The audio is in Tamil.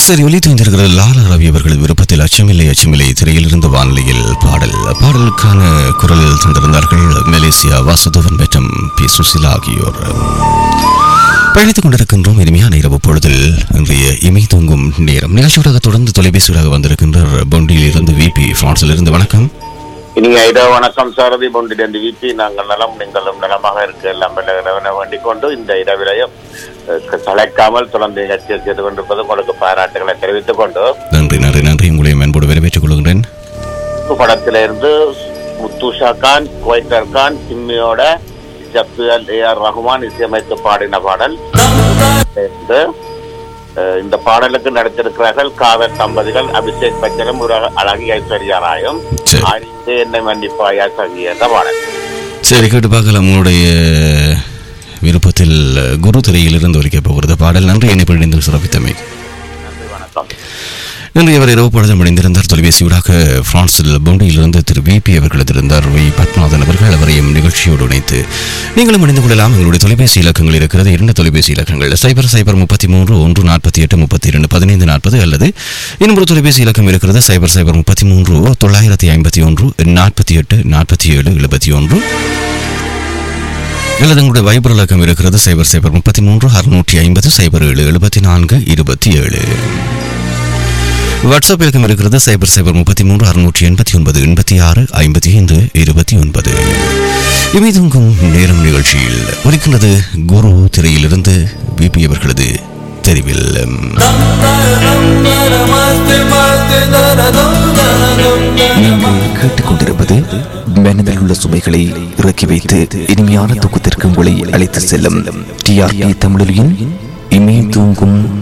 சரி ஒலி தோன்றிருக்கிற லாலா ரவி அவர்களது விருப்பத்தில் அச்சமில்லை அச்சமில்லை திரையிலிருந்து வானொலியில் பாடல் பாடலுக்கான குரலில் தந்திருந்தார்கள் மலேசியா வாசுதேவன் மற்றும் பி சுசிலா ஆகியோர் பயணித்துக் கொண்டிருக்கின்றோம் இனிமையான இரவு பொழுதில் இன்றைய இமை தூங்கும் நேரம் நிகழ்ச்சியோடாக தொடர்ந்து தொலைபேசியோடாக வந்திருக்கின்றார் பொண்டியில் இருந்து விபி பிரான்சில் இருந்து வணக்கம் இனிய இரவு வணக்கம் சாரதி பொண்டிலிருந்து விபி நாங்கள் நலம் நீங்களும் நலமாக இருக்க எல்லாம் வல்ல இறைவனை வேண்டிக் கொண்டு இந்த இரவிலையும் அஹ், சளைக்காமல் தொடர்ந்து நிகழ்ச்சியை செய்து கொண்டிருப்பது உங்களுக்கு பாராட்டுகளை தெரிவித்துக் கொண்டு நன்றி நன்றி நன்றி உங்களை மேன்போடு வரவேற்றுக் கொள்கின்றேன் படத்திலிருந்து முத்துஷா கான் குவைத்தர் கான் சிம்மியோட ஜப்பியல் ஏ ஆர் ரஹ்மான் இசையமைத்து பாடின பாடல் இருந்து, அஹ், இந்த பாடலுக்கு நடித்திருக்கிறார்கள் காதல் தம்பதிகள் அபிஷேக் பச்சனும் ஒரு அழகி ஐஸ்வர்யா ராயும் சரி அறிந்து என்னை மன்னிப்பாயா சகி என்ற பாடல் சரி கேட்டு பார்க்கலாம் உங்களுடைய விருப்பத்தில் குரு திரையிலிருந்து ஒலிக்கப் போகிறது பாடல் நன்றி என்னை பிடிந்து சிறப்பித்தமைக்கு நன்றி வணக்கம் நன்றி அவர் இரவு பொழுதும் இணைந்திருந்தார் தொலைபேசி ஊடாக பிரான்சில் பொண்டியிலிருந்து திரு விபி அவர்களது இருந்தார் வி பத்மநாதன் அவர்கள் அவரையும் நிகழ்ச்சியோடு இணைத்து நீங்களும் இணைந்து கொள்ளலாம் எங்களுடைய தொலைபேசி இலக்கங்கள் இருக்கிறது இரண்டு தொலைபேசி இலக்கங்கள் சைபர் சைபர் முப்பத்தி மூன்று ஒன்று நாற்பத்தி எட்டு முப்பத்தி இரண்டு பதினைந்து நாற்பது அல்லது இன்னும் ஒரு தொலைபேசி இலக்கம் இருக்கிறது சைபர் சைபர் முப்பத்தி மூன்று தொள்ளாயிரத்தி ஐம்பத்தி ஒன்று நாற்பத்தி எட்டு நாற்பத்தி ஏழு எழுபத்தி ஒன்று அல்லது உங்களுடைய வைபர் இலக்கம் இருக்கிறது சைபர் சைபர் முப்பத்தி மூன்று அறுநூற்றி ஐம்பது சைபர் ஏழு எழுபத்தி நான்கு இருபத்தி ஏழு வாட்ஸ்அப் இலக்கம் இருக்கிறது சைபர் சைபர் முப்பத்தி மூன்று அறுநூற்றி எண்பத்தி ஒன்பது எண்பத்தி ஆறு ஐம்பத்தி ஐந்து இருபத்தி ஒன்பது இவை தூங்கும் நேரம் நிகழ்ச்சியில் ஒலிக்கின்றது குரு திரையிலிருந்து பிபி அவர்களது தெரிவில் நீங்கள் கேட்டுக்கொண்டிருப்பது மனதில் உள்ள சுமைகளை இறக்கி வைத்து இனிமையான தூக்கத்திற்கு உங்களை அழைத்து செல்லும் டிஆர்டி தமிழொலியின் இமை தூங்கும்